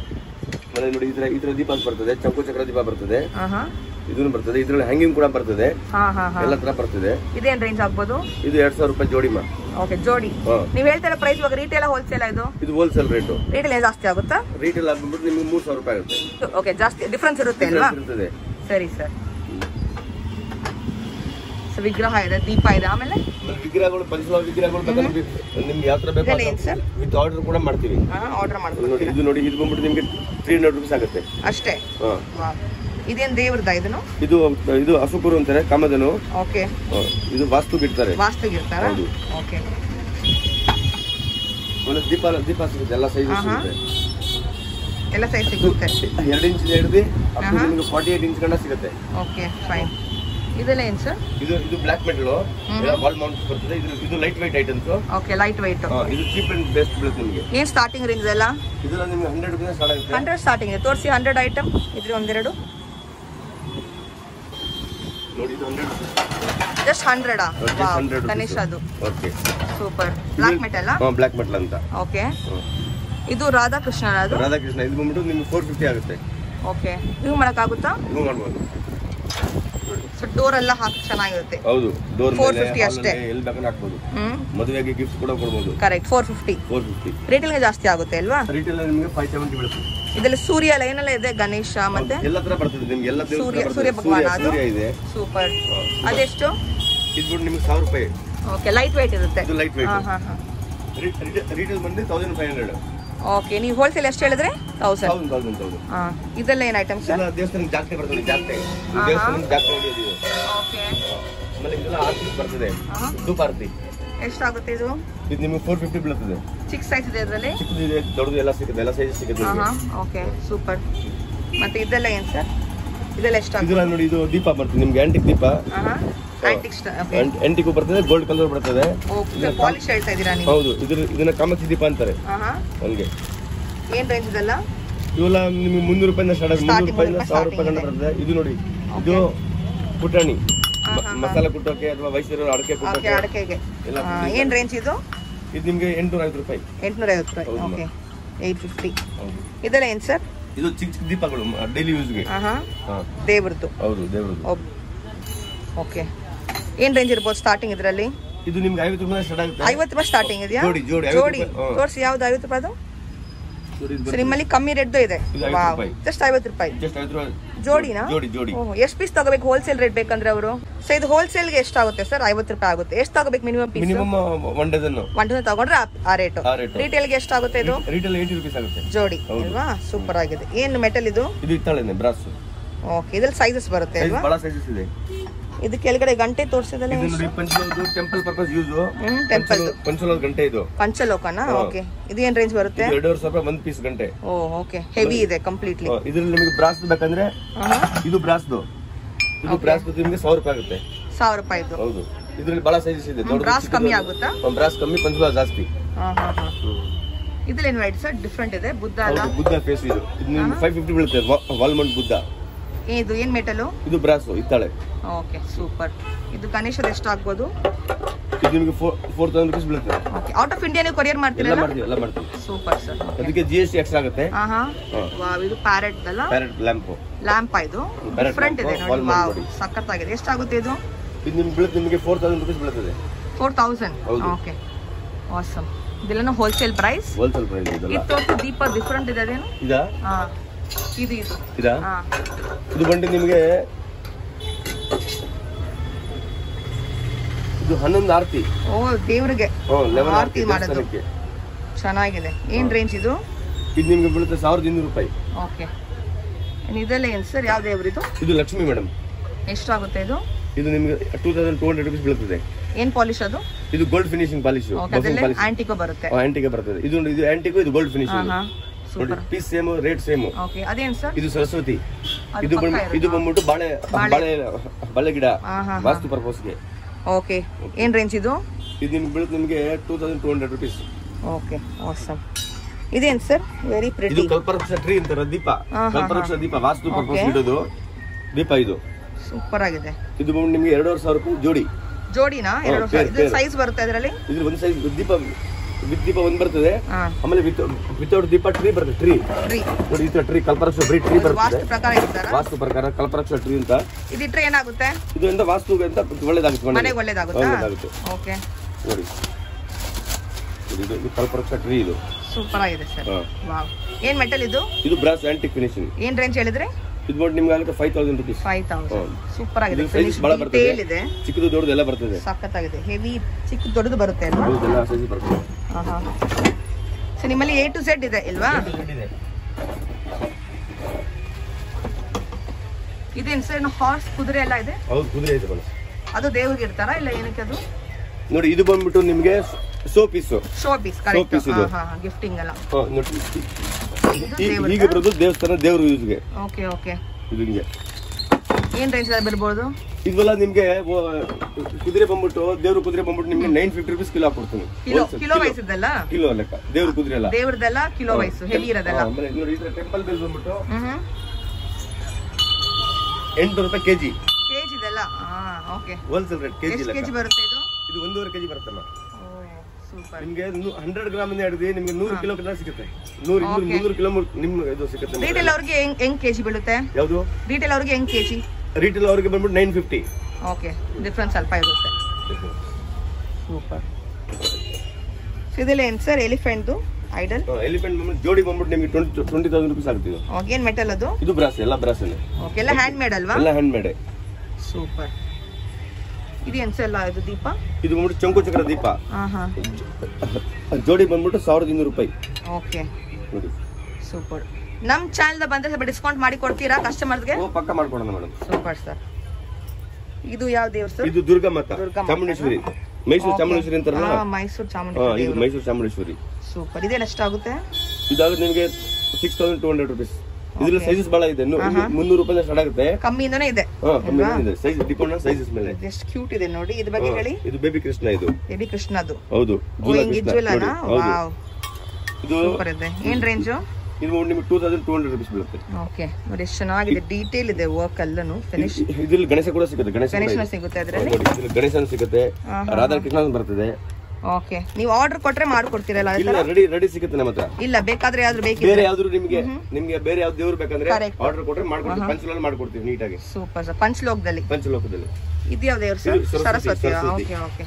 ಆಮೇಲೆ ನೋಡಿ ಇದ್ರ ಇದ್ರ ದೀಪ ಅಂತ ಬರ್ತದೆ ಚಂಕು ಚಕ್ರ ದೀಪ ಬರ್ತದೆ ಹಾಂ ಹಾಂ ಇದನ್ನು ಬರ್ತದೆ ಇದ್ರಲ್ಲಿ ಹ್ಯಾಂಗಿಂಗ್ ಕೂಡ ಬರ್ತದೆ ಹಾಂ ಹಾಂ ಹಾಂ ಎಲ್ಲ ತರ ಬರ್ತದೆ ಇದೇನು ರೇಂಜ್ ಆಗ್ಬೋದು ಇದು ಎರಡ್ ಸಾವಿರ ರೂಪಾಯಿ ಜೋಡಿ ಮಾ ಓಕೆ ಜೋಡಿ ಹಾ. ನೀವು ಹೇಳ್ತಾರ ಪ್ರೈಸ್ ಇವಾಗ ರಿಟೇಲ ಹೋಲ್ಸೇಲ ಇದು ಇದು ಹೋಲ್ಸೇಲ್ ರೇಟು ರಿಟೇಲ್ ಏನು ಜಾಸ್ತಿ ಆಗುತ್ತಾ ರಿಟೇಲ್ ಆಗ್ಬಿಟ್ಟು ನಿಮ್ಗೆ ಮೂರ್ ಸಾವಿರ ರೂಪಾಯಿ ಆಗುತ್ತೆ ಓಕೆ ಜಾಸ್ತಿ ಡಿಫ್ರೆನ್ಸ್ ಇರುತ್ತೆ ಅಲ್ವಾ Difference ಇರ್ತದೆ ಸರಿ ಸರ್ ಸೊ ವಿಗ್ರಹ ಇದೆ ದೀಪ ಇದೆ ಆಮೇಲೆ ಆಮೇಲೆ ವಿಗ್ರಹಗಳು ಪರಿಸರ ವಿಗ್ರಹಗಳು ಬೇಕಾದ್ರೆ ನಿಮ್ಗೆ ಯಾವ ತರ ಇದೆಲ್ಲ ಏನ್ ಸರ್? ಬೇಕು ವಿತ್ ಆರ್ಡರ್ ಕೂಡ ಮಾಡ್ತೀವಿ ಆರ್ಡರ್ ಇದು ಮಾಡ್ಬೋದು ನೋಡಿ ಇದು ನೋಡಿ ಇದು ಬಂದ್ಬಿಟ್ಟು ನಿಮ್ಗೆ ತ್ರೀ ಹಂಡ್ರೆಡ್ ರುಪೀಸ್ ಆಗುತ್ತೆ ಅಷ್ಟೇ ಹಾ. ವಾವ್. ಇದೇನ್ ದೇವ್ರದ ಇದನ್ನು ಇದು ಇದು ಹಸುಕುರು ಅಂತಾರೆ ಕಾಮಧನು ಓಕೆ ಹಾ. ಇದು ವಾಸ್ತು ಬಿಡ್ತಾರೆ ವಾಸ್ತುಗೆ ಇರ್ತಾರ ಹೌದು. ಓಕೆ ಆಮೇಲೆ ದೀಪ ದೀಪ ಸಿಗುತ್ತೆ ಎಲ್ಲ ಸೈಜ್ ಆಹಾ. ಸಿಗುತ್ತೆ ಎಲ್ಲ ಸೈಜ್ ಸಿಗುತ್ತೆ ಎರಡು ಇಂಚ್ ಹಿಡಿದು ಆಹಾ. ನಿಮ್ಗೆ ಫಾರ್ಟಿ ಏಟ್ ಇಂಚ್ ಗಂಡ ಸಿಗುತ್ತೆ ಓಕೆ ಫೈನ್ ಇದೆಲ್ಲ ಏನ್ ಸರ್ ಇದು ಇದು ಬ್ಲಾಕ್ ಮೆಟಲ್ ಹ್ಮ್. ವಾಲ್ ಮೌಂಟ್ ಬರ್ತದೆ ಇದು ಇದು light white items okay light white ಇದು ಚೀಪ್ ಅಂಡ್ ಬೆಸ್ಟ್ ಬೀಳುತ್ತೆ ನಿಮಗೆ ಏನ್ ಸ್ಟಾರ್ಟಿಂಗ್ ರೇಂಜ್ ಎಲ್ಲ ಇದೆಲ್ಲ ನಿಮ್ಗೆ ಹಂಡ್ರೆಡ್ ರುಪೀಸ್ ಸ್ಟಾರ್ಟ್ ಆಗುತ್ತೆ ಹಂಡ್ರೆಡ್ ಸ್ಟಾರ್ಟಿಂಗ್ ಇದೆ ತೋರಿಸಿ ಹಂಡ್ರೆಡ್ ಐಟಮ್ ಇದ್ರೆ ಒಂದೆರಡು ನೋಡಿ ಇದು ಹಂಡ್ರೆಡ್ ಜಸ್ಟ್ ಹಂಡ್ರೆಡಾ ಹಂಡ್ರೆಡ್ ಕನಿಷ್ಠ ಅದು ಓಕೆ ಸೂಪರ್ ಬ್ಲಾಕ್ ಮೆಟಲ್ ಹಾಂ ಬ್ಲಾಕ್ ಮೆಟಲ್ ಅಂತ ಓಕೆ ಹ್ಮ್. ಇದು ರಾಧಾಕೃಷ್ಣ ಅದು ರಾಧಾಕೃಷ್ಣ ಇದು ಬಂದ್ಬಿಟ್ಟು ನಿಮ್ಗೆ ಫೋರ್ ಫಿಫ್ಟಿ ಆಗುತ್ತೆ ಓಕೆ ನೀವು ಮಾಡಕ್ಕಾಗುತ್ತಾ ಇದು ಮಾಡ್ಬೋದು ಸೊ ಡೋರ್ ಎಲ್ಲ ಹಾಕಿ ಚೆನ್ನಾಗಿರುತ್ತೆ ಹೌದು ಡೋರ್ 450 ಅಷ್ಟೇ. ಎಲ್ಲಿ ಬೇಕಾದ್ರೆ ಹಾಕ್ಬೋದು ಹ್ಮ್ ಮದುವೆಗೆ ಗಿಫ್ಟ್ ಕೂಡ ಕೊಡ್ಬೋದು correct four fifty four fifty rating ಜಾಸ್ತಿ ಆಗುತ್ತೆ ಅಲ್ವಾ ರಿಟೇಲ್ ನಿಮಗೆ ಫೈವ್ ಸೆವೆಂಟಿ ಬೀಳುತ್ತೆ ಇದೆಲ್ಲ ಸೂರ್ಯ ಎಲ್ಲ ಏನೆಲ್ಲ ಇದೆ ಗಣೇಶ ಮತ್ತೆ ಎಲ್ಲ ತರ ಬರ್ತದೆ ನಿಮ್ಗೆ ಎಲ್ಲ ದೇವ್ರ ಸೂರ್ಯ- ತರ ಸೂರ್ಯ ಬರ್ತದೆ. ಭಗವಾನ ಅದು? ಸೂರ್ಯ ಇದೆ ಸೂಪರ್ ಹಾ, ಅದೆಷ್ಟು ಇದು ಬಿಟ್ಟು ನಿಮ್ಗೆ ಸಾವಿರ ರೂಪಾಯಿ ಓಕೆ ಲೈಟ್ weight ಇರುತ್ತೆ ಇದು ಲೈಟ್ ವೇಟ್ ಹಾ ಹಾ ಹಾ ರಿಟೇಲ್ ಬಂದು ತೌಸಂಡ್ ಫೈವ್ ಹಂಡ್ರೆಡ್ ಓಕೆ ನೀವು ಹೋಲ್ಸೇಲ್ ಎಷ್ಟು ಹೇಳಿದ್ರೆ ತೌಸಂಡ್ ತೌಸಂಡ್ ತೌಸಂಡ್ ತೌಸಂಡ್ ಹಾ ಇದೆಲ್ಲ ಏನು ಐಟಮ್ಸ್ ಎಲ್ಲ ದೇವಸ್ಥಾನಕ್ಕೆ ಜಾತ್ರೆ ಬರ್ತದೆ ಜಾತ್ರೆ ಇದು ಆಹಾ. ದೇವಸ್ಥಾನಕ್ಕೆ ಜಾತ್ರೆ ಹೊಡೆಯೋದು ಇದು. ಓಕೆ ಆಮೇಲೆ ಇದೆಲ್ಲ ಆರ್ತಿ ಬರ್ತದೆ ಆಹಾ. ಧೂಪ ಆರ್ತಿ ಎಷ್ಟಾಗುತ್ತೆ ಇದು ಇದು ನಿಮಗೆ ಫೋರ್ ಫಿಫ್ಟಿ ಬೀಳುತ್ತದೆ ಚಿಕ್ಕ ಸೈಜ್ ಇದೆ ಇದರಲ್ಲಿ ಚಿಕ್ಕದು ಇದೆ ದೊಡ್ಡದು ಎಲ್ಲ ಸಿಗುತ್ತೆ ಎಲ್ಲ ಸೈಜ್ ಸಿಗುತ್ತೆ ಹಾ ನಿಮಗೆ ಹಾ ಓಕೆ ಸೂಪರ್ ಮತ್ತೆ ಇದೆಲ್ಲ ಏನು ಸರ್ ಇದೆಲ್ಲ ಎಷ್ಟಾಗುತ್ತೆ ಇದೆಲ್ಲ ನೋಡಿ ಇದು ದೀಪ ಬರ್ತದೆ ನಿಮ್ಗೆ ಆಂಟಿಕ್ ದೀಪ ಹಾ ಹಾ ಆಂಟಿಕ್ ಓಕೆ ಆಂಟಿಕ್ ಬರ್ತದೆ ಗೋಲ್ಡ್ ಕಲರ್ ಬರ್ತದೆ ಓಕೆ ಪಾಲಿಶ್ ಹೇಳ್ತಾ ಇದ್ದೀರಾ ನೀವು ಹೌದು ಇದ್ರ ಇದನ್ನ ಕಾಮಾಕ್ಷಿ ದೀಪ ಅಂತಾರೆ ಹಾ ಹಾ ಹಂಗೆ ಏನು ರೇಂಜ್ ಇದೆಲ್ಲ ಇವೆಲ್ಲ ನಿಮಗೆ ಮುನ್ನೂರು ರೂಪಾಯಿಂದ ಸ್ಟಾರ್ಟ್ ಆಗುತ್ತೆ ಮುನ್ನೂರು Starting ರೂಪಾಯಿಂದ ರೂಪಾಯಿ ಸಾವಿರ ರೂಪಾಯಿ ಗಂಟ starting ಬರ್ತದೆ ಇದು ನೋಡಿ ಇದು ಪುಟಾಣಿ ಹಾ, ಮ- ಹಾ, ಹಾ. ಮಸಾಲೆ ಕುಟ್ಟೋಕೆ ಅಥವಾ ವಯಸ್ಸಿರೋ ಅಡಕೆ ಓಕೆ ಕುಟ್ಟೋಕೆ ಅಡಕೆಗೆ ಎಲ್ಲ ಏನು ರೇಂಜ್ ಇದು ಇದು ನಿಮಗೆ ಎಂಟುನೂರ ಐವತ್ತು ರೂಪಾಯಿ ಎಂಟುನೂರ ಐವತ್ತು ರೂಪಾಯಿ ಹೌದು, ಓಕೆ ಏಯ್ಟ್ ಫಿಫ್ಟಿ ಇದೆಲ್ಲ ಏನು ಸರ್ ಇದು ಚಿಕ್ಕ ಚಿಕ್ಕ ದೀಪಗಳು ಡೈಲಿ ಯೂಸ್ಗೆ ಹಾಂ ಹಾಂ ಹಾ ದೇವ್ರದ್ದು ಹೌದು ದೇವ್ರದ್ದು ಒಬ್ ಓಕೆ ಏನು ರೇಂಜ್ ಇರ್ಬೋದು ಸ್ಟಾರ್ಟಿಂಗ್ ಇದರಲ್ಲಿ ಇದು ನಿಮ್ಗೆ ಐವತ್ತು ರೂಪಾಯಿ ಸ್ಟಾರ್ಟ್ ಆಗುತ್ತೆ ಐವತ್ತು ರೂಪಾಯಿ ಸ್ಟಾರ್ಟಿಂಗ್ ಇದೆಯಾ ಜೋಡಿ, ಜೋಡಿ, ಐವತ್ತು ಜೋಡಿ ರೂಪಾಯಿ, ಹಾ. ತೋರಿಸಿ ಯಾವ್ದು ಐವತ್ತು ರೂಪಾಯಿದು ನೋಡಿ, ಇದು ಸೊ ಬರ್ತದೆ. ನಿಮ್ಮಲ್ಲಿ ಕಮ್ಮಿ ರೇಟ್ದು ಇದೆ ಇದು ಐವತ್ತು ರೂಪಾಯಿ. ಜಸ್ಟ್ ಐವತ್ತು ರೂಪಾಯಿ ಜಸ್ಟ್ ಐವತ್ತು ರೂಪಾಯಿ ಜೋಡಿನಾ ಜೋಡಿ ಜೋಡಿ ಎಷ್ಟು ಪೀಸ್ ತಗೋಬೇಕು ಹೋಲ್ಸೇಲ್ ರೇಟ್ ಬೇಕಂದ್ರೆ ಅವರು ಸೊ ಇದು ಹೋಲ್ಸೇಲ್ಗೆ ಎಷ್ಟಾಗುತ್ತೆ ಸರ್ ಐವತ್ತು ರೂಪಾಯಿ ಆಗುತ್ತೆ ಎಷ್ಟು ತಗೋಬೇಕು minimum piece minimum one dozen one two ತಗೊಂಡ್ರೆ ಆ- ಆ ರೇಟು ಆ ರೇಟು ರಿಟೇಲ್ಗೆ ಎಷ್ಟಾಗುತ್ತೆ ಇದು ರೀಟೇಲ್ ಏಯ್ಟಿ ರುಪೀಸ್ ಆಗುತ್ತೆ ಜೋಡಿ ಅಲ್ವಾ ಸೂಪರ್ ಆಗಿದೆ ಏನು ಮೆಟಲ್ ಇದು ಇದು ಇತ್ತಾಳೆನೆ ಬ್ರಾಸ್ ಓಕೆ ಇದ್ರಲ್ಲಿ ಸೈಜಸ್ ಬರುತ್ತೆ ಸೈಜ್ ಅಲ್ವಾ ಬಹಳ ಸೈಜಸ್ ಇದೆ ಇದು ಕೆಳಗಡೆ ಗಂಟೆ ತೋರಿಸಿದಲ್ಲ ಇದು ನೋಡಿ ಪಂಚಲೋದು ಟೆಂಪಲ್ ಪರ್ಪಸ್ ಯೂಸ್ ಹ್ಮ್ ಟೆಂಪಲ್ ಪಂಚಲೋದ್ ಗಂಟೆ ಇದು ಪಂಚಲೋಕನ ಓಕೆ ಇದು ಏನ್ ರೇಂಜ್ ಬರುತ್ತೆ ಇದು ಎರಡೂವರೆ ಸಾವಿರ ಒಂದ್ ಪೀಸ್ ಗಂಟೆ ಓ ಓಕೆ ಹೆವಿ ಇದೆ ಕಂಪ್ಲೀಟ್ಲಿ ಆ, ಇದ್ರಲ್ಲಿ ನಿಮಗೆ ಬ್ರಾಸ್ ಬೇಕಂದ್ರೆ ಇದು ಬ್ರಾಸ್ದು ಇದು ಬ್ರಾಸ್ ನಿಮಗೆ ಸಾವಿರ ರೂಪಾಯಿ ಆಗುತ್ತೆ ಸಾವಿರ ರೂಪಾಯಿದು ಹೌದು ಇದ್ರಲ್ಲಿ ಬಹಳ ಸೈಜಸ್ ಇದೆ ದೊಡ್ಡ ಬ್ರಾಸ್ ಕಮ್ಮಿ ಆಗುತ್ತಾ ಬ್ರಾಸ್ ಕಮ್ಮಿ ಪಂಚಲೋಹ ಜಾಸ್ತಿ ಹಾ ಹಾ ಹಾ ಇದ್ರಲ್ಲಿ ಏನು ವೈಟ್ ಸರ್ ಡಿಫ್ರೆಂಟ್ ಇದೆ ಬುದ್ಧ ಅಲ್ಲ ಹೌದು ಬುದ್ಧ ಫೇಸ್ ಇದು ಇದು ನಿಮ್ಗೆ ಫೈವ್ ಫಿಫ್ಟಿ ಬೀಳುತ್ತೆ ವಾಲ್ಮಂಡ್ ಬುದ್ಧ ಇದು ಏನ್ ಮೆಟಲು ಇದು ಬ್ರಾಸು ಇತ್ತಾಳೆ ಓಕೆ ಸೂಪರ್ ಇದು ಗಣೇಶದ ಎಷ್ಟು ಆಗ್ಬೋದು ಇದು ನಿಮಗೆ ಫೋರ್ ಫೋರ್ ತೌಸಂಡ್ ರುಪೀಸ್ ಬೀಳುತ್ತೆ ಓಕೆ ಔಟ್ ಆಫ್ ಇಂಡಿಯಾನೇ ಕೊರಿಯರ್ ಎಲ್ಲ ಮಾಡ್ತೀರಲ್ಲ ಮಾಡ್ತೀವಿ ಎಲ್ಲ ಮಾಡ್ತೀವಿ ಸೂಪರ್ ಸರ್ ಅದಕ್ಕೆ ಜಿ ಎಸ್ ಟಿ ಎಕ್ಸ್ಟ್ರಾ ಆಗುತ್ತೆ ಹಾ ಹಾ ಹಾ. ವಾವ್ ಇದು ಪ್ಯಾರೆಟ್ ಅಲ್ಲ ಪ್ಯಾರೆಟ್ ಲ್ಯಾಂಪು ಲ್ಯಾಂಪ್ ಇದು Parrot ಡಿಫ್ರೆಂಟ್ ಇದೆ lamp, ನೋಡಿ wall ವಾವ್ ನೋಡಿ. ಸಖತ್ತಾಗಿದೆ ಎಷ್ಟಾಗುತ್ತೆ ಇದು ಇದು ನಿಮ್ಗೆ ಬೀಳುತ್ತೆ ನಿಮಗೆ ಫೋರ್ ತೌಸಂಡ್ ರುಪೀಸ್ ಬೀಳುತ್ತದೆ ಫೋರ್ ತೌಸಂಡ್ ಹೌದು. ಓಕೆ ಆಸಮ್ ಇದೆಲ್ಲ ಹೋಲ್ಸೇಲ್ ಪ್ರೈಸ್ ಹೋಲ್ಸೇಲ್ ಪ್ರೈಸ್ ಇದೆಲ್ಲ ಇದು ತೋರಿಸಿ ದೀಪ ಡಿಫ್ರೆಂಟ್ ಇದೆ ಅದೇನು ಇದಾ ಹಾ ಇದು ಇದು ಇದಾ ಹಾ ಇದು ಬಂದು ನಿಮಗೆ ಇದು ಹನ್ನೊಂದು ಆರತಿ ಓ ದೇವ್ರಿಗೆ ಲೆವೆನ್ ಆರತಿ ಆರತಿ ಮಾಡೋದು ದೇವಸ್ಥಾನಕ್ಕೆ ಚೆನ್ನಾಗಿದೆ ಏನ್ ರೇಂಜ್ ಇದು ಇದು ನಿಮ್ಗೆ ಬೀಳುತ್ತೆ ಸಾವಿರದ ಇನ್ನೂರು ರೂಪಾಯಿ ಓಕೆ ಇದೆಲ್ಲ ಏನು ಸರ್ ಯಾವ ದೇವ್ರಿದು ಇದು ಲಕ್ಷ್ಮಿ ಮೇಡಮ್ ಎಷ್ಟಾಗುತ್ತೆ ಇದು ಇದು ನಿಮ್ಗೆ two thousand two hundred rupees ಬೀಳುತ್ತದೆ ಏನ್ ಪಾಲಿಶ್ ಅದು ಇದು ಗೋಲ್ಡ್ ಫಿನಿಶಿಂಗ್ ಪಾಲಿಶ್ ಓಕೆ ಅದೆಲ್ಲ ಆಂಟಿಕೋ ಬರುತ್ತೆ ಆಂಟಿಗೆ ಬರ್ತದೆ ಇದು ಇದು ಆಂಟಿಗೂ ಇದು ಗೋಲ್ಡ್ ಹಾ ಫಿನಿಶಿಂಗ್ ಹಾ ನೋಡಿ super piece same rate same okay ಅದೇನ್ ಸರ್ ಇದು ಸರಸ್ವತಿ ಅದು ಇದು ಪಕ್ಕ ಬಂದ್ ಇರುತ್ತಾ? ಇದು ಬಂದ್ಬಿಟ್ಟು ಬಾಳೆ ಬಾಳೆ ಬಾಳೆ ಗಿಡ ಹಾ ಹಾ ವಾಸ್ತು ಪರ್ಪಸ್ಗೆ ಓಕೆ ಏನ್ ರೇಂಜ್ ಇದು ಇದು ನಿಮ್ಗೆ ಬೀಳುತ್ತೆ ನಿಮಗೆ two thousand two hundred rupees okay awesome ಇದೇನ್ ಸರ್ ವೆರಿ ಇದು ಪ್ರಿಟಿ ಕಲ್ಪವೃಕ್ಷ ಟ್ರೀ ಅಂತಾರೆ ದೀಪ ಹಾ, ಹಾ, ಕಲ್ಪವೃಕ್ಷ ದೀಪ ವಾಸ್ತು ಪರ್ಪಸ್ Okay. ಇಡೋದು ದೀಪ ಇದು ಸೂಪರ್ ಆಗಿದೆ ಇದು ಬಂದು ನಿಮ್ಗೆ ಎರಡೂವರೆ ಸಾವಿರ ರೂಪಾಯಿ ಜೋಡಿ ಜೋಡಿನಾ ಎರಡು pair, ಇದು pair. ಸೈಜ್ ಬರುತ್ತೆ ಇದರಲ್ಲಿ ಇದ್ರ ಒಂದು ಸೈಜ್ ದೀಪ ವಿತ್ ದೀಪ ಒಂದು ಬರ್ತದೆ ಹಾ ಆಮೇಲೆ ವಿತ್ ವಿತೌಟ್ ದೀಪ ಟ್ರೀ ಬರ್ತದೆ ಟ್ರೀ ಟ್ರೀ ನೋಡಿ ಈ ಟ್ರೀ ಕಲ್ಪವೃಕ್ಷ ಬರೀ ಟ್ರೀ ಬರ್ತದೆ ವಾಸ್ತು ಪ್ರಕಾರ ಇರ್ತಾರ ವಾಸ್ತು ಪ್ರಕಾರ ಕಲ್ಪವೃಕ್ಷ ಟ್ರೀ ಅಂತ ಇದಿಟ್ರೆ ಏನಾಗುತ್ತೆ ಇದರಿಂದ ವಾಸ್ತು ಅಂತ ಒಳ್ಳೇದಾಗುತ್ತೆ ಮನೆಗೆ. ಮನೆಗೆ ಒಳ್ಳೇದಾಗುತ್ತಾ ಒಳ್ಳೇದಾಗುತ್ತೆ ಓಕೆ ನೋಡಿ ನೋಡಿ, ಇದು ಇದು ಕಲ್ಪವೃಕ್ಷ ಟ್ರೀ ಇದು ಸೂಪರ್ ಆಗಿದೆ ಸರ್ ಹಾ. ವಾವ್ ಏನ್ ಮೆಟಲ್ ಇದು ಇದು ಬ್ರಾಸ್ ಆಂಟಿಕ್ ಫಿನಿಶಿಂಗ್ ಏನ್ ರೇಂಜ್ ಹೇಳಿದ್ರೆ ಇದು ನೋಡಿ ನಿಮ್ಗೆ ಆಗುತ್ತೆ five thousand rupees five thousand super ಆಗಿದೆ ಇದು ಸೈಜ್ ಬಹಳ ಬರ್ತದೆ ಡೀಟೇಲ್ ಇದೆ ಚಿಕ್ಕದು ದೊಡ್ಡದು ಎಲ್ಲ ಬರ್ತದೆ ಸಖತ್ತಾಗಿದೆ ಹೆವಿ ಚಿಕ್ಕ ದೊಡ್ಡದು ಬರುತ್ತೆ ಅಲ್ವಾ ಹೌದೆಲ್ಲ ಸೈಜ್ ಬರ್ತದೆ ಸೊ ನಿಮ್ಮಲ್ಲಿ ಎ ಟು ಸೆಡ್ ಇದೆ ಇಲ್ವಾ ಇದೇನು ಸರ್ ಹಾರ್ಸ್ ಕುದುರೆ ಎಲ್ಲ ಇದೆ ಹೌದು ಕುದುರೆ ಇದೆ ಬಲ ಅದು ದೇವ್ರಿಗೆ ಇರ್ತಾರಾ ಇಲ್ಲ ಏನಕ್ಕೆ ಅದು ನೋಡಿ ಇದು ಬಂದ್ಬಿಟ್ಟು ನಿಮಗೆ so piece showpiece correct piece ಇದು. ಹಾ ಹಾ ಗಿಫ್ಟಿಂಗ್ ಎಲ್ಲ ನೋಡಿ ಇದು ಈ- ದೇವ್ರದ್ದಾ? ಹೀಗೆ ಬರೋದು ದೇವಸ್ಥಾನ ದೇವ್ರ ಯೂಸ್ಗೆ ಓಕೆ ಓಕೆ ಇದು ಹಿಂಗೆ ಏನ್ ರೇಂಜ್ ಬರ್ಬೋದು ಇದೆಲ್ಲ ನಿಮ್ಗೆ ಓ, ಕುದುರೆ ಬಂದ್ಬಿಟ್ಟು ದೇವ್ರ ಕುದುರೆ ಬಂದ್ಬಿಟ್ಟು ನಿಮ್ಗೆ ನೈನ್ ಫಿಫ್ಟಿ ರುಪೀಸ್ ಕಿಲೋ ಹಾಕೊಡ್ತೀನಿ ಕಿಲೋ ಕಿಲೋ ವೈಸ್ ಇದೆಲ್ಲ ಕಿಲೋ ಲೆಕ್ಕ ದೇವ್ರ ಕುದುರೆ ಎಲ್ಲ ದೇವ್ರದೆಲ್ಲ ಕಿಲೋ ವೈಸ್ ಹೆವಿ ಇರೋದೆಲ್ಲ ಆಮೇಲೆ ನೋಡಿ ಇದ್ರ ಟೆಂಪಲ್ ಬೆಲ್ ಬಂದ್ಬಿಟ್ಟು ಹ್ಮ್ ಎಂಟು ರೂಪಾಯಿ ಕೆಜಿ ಕೆಜಿ ಇದೆಲ್ಲ ಹಾ ಓಕೆ ಹೋಲ್ಸೇಲ್ ರೇಟ್ ಕೆಜಿ ಎಷ್ಟು ಲೆಕ್ಕ ಕೆಜಿ ಬರುತ್ತೆ ಇದು ಇದು ಒಂದೂವರೆ ಕೆಜಿ ಬರುತ್ತಲ್ಲ ಸೂಪರ್ ನಿಮ್ಗೆ ಹಂಡ್ರೆಡ್ ಗ್ರಾಮ್ ಇಂದ ಹಿಡಿದು ನಿಮ್ಗೆ ನೂರು ಕಿಲೋ ಕನ್ನ ಸಿಗುತ್ತೆ ನೂರು ಇನ್ನೂರು ಮುನ್ನೂರು ಕಿಲೋ ನಿಮ್ಗೆ ಇದು ಸಿಗುತ್ತೆ ರೀಟೇಲ್ ಅವ್ರಿಗೆ ಹೆಂಗ್ ಹೆಂಗ್ ಕೆಜಿ ಬೀಳುತ್ತೆ ಯಾವುದು ರೀಟೇಲ್ ಅವ್ರಿಗೆ ಹೆಂಗ್ ಕೆಜಿ ರಿಟೇಲ್ ಅವ್ರಿಗೆ ಬಂದ್ಬಿಟ್ಟು ನೈನ್ ಫಿಫ್ಟಿ ಓಕೆ ಡಿಫ್ರೆನ್ಸ್ ಸ್ವಲ್ಪ ಇರುತ್ತೆ ಸೂಪರ್ ಇದೆಲ್ಲ ಏನು ಸರ್ ಎಲಿಫೆಂಟ್ದು ಐಡಲ್ ಎಲಿಫೆಂಟ್ ಬಂದ್ಬಿಟ್ಟು ಜೋಡಿ ಬಂದ್ಬಿಟ್ಟು ನಿಮ್ಗೆ ಟ್ವೆಂಟಿ ಟ್ವೆಂಟಿ ತೌಸಂಡ್ ರುಪೀಸ್ ಆಗುತ್ತೆ ಇದು ಏನು ಮೆಟಲ್ ಅದು ಇದು ಬ್ರಾಸ್ ಎಲ್ಲ ಬ್ರಾಸ್ ಅಲ್ಲಿ ಓಕೆ ಎಲ್ಲ ಹ್ಯಾಂಡ್ ಮೇಡ್ ಅಲ್ವಾ ಎಲ್ಲ ಹ್ಯಾಂಡ್ ಮೇಡ್ ಸೂಪರ್ ಇದು ಏನು ಸರ್ ಎಲ್ಲ ಇದು ದೀಪ ಇದು ಬಂದ್ಬಿಟ್ಟು ಚಂಕು ಚಕ್ರ ದೀಪ ಹಾಂ ಹಾಂ ಜೋಡಿ ಬಂದ್ಬಿಟ್ಟು ಸಾವಿರದ ಇನ್ನೂರು ರೂಪಾಯಿ ಓಕೆ ನೋಡಿ ಸೂಪರ್ ನಮ್ಮ ಚಾನಲ್ದ ಬಂದರೆ ಸ್ವಲ್ಪ ಡಿಸ್ಕೌಂಟ್ ಮಾಡಿ ಕೊಡ್ತೀರಾ ಕಸ್ಟಮರ್ಸ್ಗೆ ಓ ಪಕ್ಕ ಮಾಡ್ಕೊಡೋಣ ಮೇಡಮ್ ಸೂಪರ್ ಸರ್ ಇದು ಯಾವ ದೇವ್ರು ಸರ್ ಇದು ದುರ್ಗಮ್ಮತ್ತ ದುರ್ಗಮ್ಮ. ಚಾಮುಂಡೇಶ್ವರಿ ಮೈಸೂರು ಚಾಮುಂಡೇಶ್ವರಿ ಅಂತಾರಲ್ಲ ಮೈಸೂರು ಹಾ ಚಾಮುಂಡಿ ಇದು ಮೈಸೂರು ಚಾಮುಂಡೇಶ್ವರಿ ಸೂಪರ್ ಇದೆಲ್ಲ ಎಷ್ಟಾಗುತ್ತೆ ಇದಾಗುತ್ತೆ ನಿಮಗೆ six thousand two hundred rupees ಇದ್ರಲ್ಲಿ ಸೈಜಸ್ ಬಹಳ ಇದೆ ನು- ಮುನ್ನೂರು ರೂಪಾಯಿ ಸ್ಟಾರ್ಟ್ ಆಗುತ್ತೆ ಕಮ್ಮಿಯಿಂದನೇ ಇದೆ ಹಾ ಕಮ್ಮಿ ಇದೆ ಸೈಜ್ ಡಿಪೆಂಡ್ ಆನ್ ಸೈಜಸ್ ಮೇಲೆ ಎಷ್ಟು ಕ್ಯೂಟ್ ಇದೆ ನೋಡಿ ಇದ್ರ ಬಗ್ಗೆ ಹೇಳಿ ಇದು ಬೇಬಿ ಕೃಷ್ಣ ಇದು ಎಡಿ ಕೃಷ್ಣದು ಹೌದು ಓ ಜೂಲ ಹಿಂಗೆ ಕೃಷ್ಣ ಜ್ಯುವೆಲ್ಲನಾ ನೋಡಿ, ಹೌದು ವಾವ್ ಇದು ಸೂಪರ್ ಇದೆ ಏನ್ ರೇಂಜು ಇದು ನಿಮಗೆ two thousand two hundred rupees ಬೀಳುತ್ತೆ ಓಕೆ ನೋಡಿ ಎಷ್ಟು ಚೆನ್ನಾಗಿದೆ ಡೀಟೇಲ್ ಇದೆ ವರ್ಕ್ ಎಲ್ಲನು ಫಿನಿಶ್ ಇದ್ರಲ್ಲಿ ಗಣೇಶ ಕೂಡ ಸಿಗುತ್ತೆ ಗಣೇಶ ಕೂಡ ಗಣೇಶನ ಇದೆ. ಸಿಗುತ್ತೆ ಹಾ, ಅದರಲ್ಲಿ ನೋಡಿ ಇದ್ರಲ್ಲಿ ಗಣೇಶನ ಸಿಗುತ್ತೆ ರಾಧಾಕೃಷ್ಣ ಬರ್ತದೆ ಓಕೆ ನೀವು ಆರ್ಡರ್ ಕೊಟ್ರೆ ಮಾಡ್ಕೊಡ್ತೀರಲ್ಲ ಅದೇ ಇಲ್ಲ ತರ ರೆಡಿ ರೆಡಿ ಸಿಗುತ್ತೆ ನಮ್ಮ ಹತ್ರ ಇಲ್ಲ ಬೇಕಾದ್ರೆ ಯಾವ್ದು ಬೇಕಿದ್ರೆ ಬೇರೆ ಯಾವ್ದು ನಿಮ್ಗೆ ನಿಮ್ಗೆ ಬೇರೆ ಯಾವ್ದು ದೇವ್ರು ಬೇಕಂದ್ರೆ Correct. ಆರ್ಡರ್ ಕೊಟ್ರೆ ಮಾಡ್ಕೊಡ್ತೀವಿ ಪಂಚಲಲ್ಲಿ ಮಾಡ್ಕೊಡ್ತೀವಿ ನೀಟಾಗಿ ಸೂಪರ್ ಸರ್ ಪಂಚಲೋಕದಲ್ಲಿ ಪಂಚಲೋಕದಲ್ಲಿ ಇದು ಯಾವ ದೇವ್ರು ಸರ್ ಇದು ಸರಸ್ವತಿ, ಸರಸ್ವತಿ ಸರಸ್ವತಿ. ಓಕೆ ಓಕೆ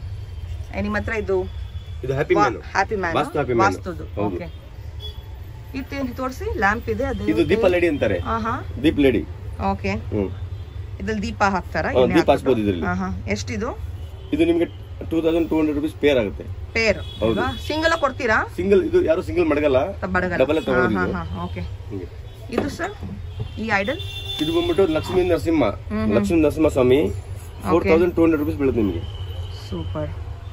ನಿಮ್ಮ ಹತ್ರ ಇದು ಇದು happy man happy man vastu happy man. ವಾಸ್ತುದು ಹೌದು. ಓಕೆ ಇದು ತೋರಿಸಿ ಲ್ಯಾಂಪ್ ಇದೆ ಅದು ಇದು ದೀಪ ಲೇಡಿ ಅಂತಾರೆ ಹಾ ಹಾ ದೀಪ್ ಲೇಡಿ ಓಕೆ ಹ್ಮ್ ಇದ್ರಲ್ಲಿ ದೀಪ ಹಾಕ್ತಾರ ಹಾ, ದೀಪ ಹಚ್ಬೋದು ಇದ್ರಲ್ಲಿ ಹಾ ಹಾ ಎಷ್ಟಿದು ಇದು ನಿಮಗೆ two thousand two hundred rupees pair ಆಗುತ್ತೆ ಪೇರ್ ಹೌದು. ಸಿಂಗಲ್ ಕೊಡ್ತೀರಾ ಸಿಂಗಲ್ ಇದು ಯಾರು ಸಿಂಗಲ್ ಮಡಗಲ್ಲ ಬಡಗಲ್ಲ ಡಬಲ್ ತಗೊಳ್ಳೋದು ಹಾ ಇದು ಹಾ ಓಕೆ ಹಿಂಗೆ. ಇದು ಸರ್ ಈ ಐಡಲ್ ಇದು ಬಂದ್ಬಿಟ್ಟು Lakshmi Narasimha Lakshmi Narasimha Swamy four thousand two hundred rupees ಬೀಳುತ್ತೆ ನಿಮಗೆ ಸೂಪರ್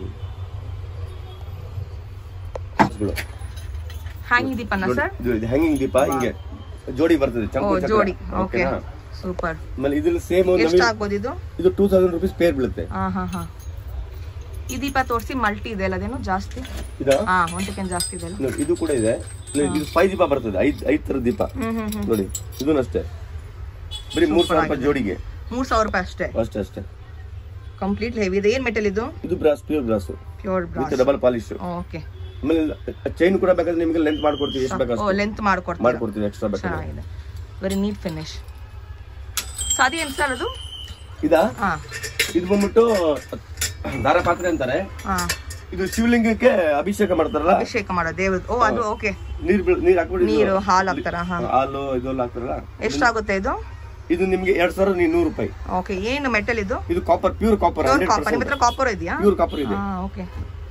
ಹ್ಯಾಂಗಿಂಗ್ ದೀಪನ ಸರ್ ಇದು ಇದು ಹ್ಯಾಂಗಿಂಗ್ ದೀಪ ಹಿಂಗೆ ಜೋಡಿ ಬರ್ತದೆ ಓ ಚಂಪು ಚಕ್ರ. ಜೋಡಿ ಓಕೆ ಓಕೆನಾ? ಸೂಪರ್ ಆಮೇಲೆ ಇದ್ರಲ್ಲಿ ಸೇಮ್ ಎಷ್ಟು ಆಗ್ಬೋದು ಇದು ಇದು ಟೂ ತೌಸಂಡ್ ರುಪೀಸ್ ಪೇರ್ ಬೀಳುತ್ತೆ ಹಾ ಹಾ ಹಾ ಈ ದೀಪ ತೋರಿಸಿ ಮಲ್ಟಿ ಇದೆ ಅಲ್ಲ ಅದೇನು ಜಾಸ್ತಿ ಇದಾ ಹಾ ಒಂದಕ್ಕಿಂತ ಜಾಸ್ತಿ ಇದೆ ಅಲ್ಲ ನೋಡಿ, ಇದು ಕೂಡ ಇದೆ ನೋಡಿ, ಇದು ಫೈವ್ ದೀಪ ಬರ್ತದೆ ಐದ್ ಐದ್ ತರ ದೀಪ ಹ್ಮ್ ಹ್ಮ್ ಹ್ಮ್ ನೋಡಿ ಇದೂ ಅಷ್ಟೇ ಬರೀ ಮೂರ್ ಸಾವಿರ ರೂಪಾಯಿ ಜೋಡಿಗೆ ಮೂರ್ ಸಾವಿರ ರೂಪಾಯಿ ಅಷ್ಟೇ ಅಷ್ಟೇ ಅಷ್ಟೇ ಕಂಪ್ಲೀಟ್ ಹೆವಿ ಇದೆ ಏನ್ ಮೆಟಲ್ ಇದು ಇದು brass pure brass pure with brass double polish okay ಆಮೇಲೆ ಚೈನ್ ಕೂಡ ಬೇಕಾದ್ರೆ ನಿಮಗೆ ಲೆಂತ್ ಮಾಡ್ಕೊಡ್ತೀವಿ ಎಷ್ಟು ಓ ಬೇಕಾದ್ರೆ ಲೆಂತ್ ಮಾಡ್ಕೊಡ್ತೀರಾ ಮಾಡ್ಕೊಡ್ತೀವಿ ಎಕ್ಸ್ಟ್ರಾ ಬೇಕಾದ್ರೆ ಚೆನ್ನಾಗಿದೆ ವೆರಿ ನೀಟ್ ಫಿನಿಶ್ ಸಾದಿ ಏನ್ ಸರ್ ಅದು ಇದಾ ಹಾ ಇದು ಬಂದ್ಬಿಟ್ಟು ದಾರ ಪಾತ್ರೆ ಅಂತಾರೆ ಹಾ ಇದು ಶಿವಲಿಂಗಕ್ಕೆ ಅಭಿಷೇಕ ಮಾಡ್ತಾರಲ್ಲ ಅಭಿಷೇಕ ಮಾಡೋ ದೇವ್ರದ್ದು ಓ ಅದು ಓಕೆ ನೀರ್ ಬೀಳ್- ನೀರ್ ಹಾಕ್ಬಿಟ್ಟು ಇದು- ನೀರು ಹಾಲು ಹಾಕ್ತಾರ ಹಾ ಹಾಲು ಇದೆಲ್ಲ ಹಾಕ್ತಾರಲ್ಲ ಎಷ್ಟಾಗುತ್ತೆ ಇದು ಇದು ನಿಮ್ಗೆ ಎರಡ್ ಸಾವಿರದ ನೀ- ನೂರು ರೂಪಾಯಿ ಓಕೆ ಏನು ಮೆಟಲ್ ಇದು ಇದು copper pure copper pure hundred copper ನಿಮ್ಮ ಹತ್ರ ಕಾಪರ್ ಇದೆಯಾ ಪ್ಯೂರ್ ಕಾಪರ್ ಇದೆ ಹಾ ಓಕೆ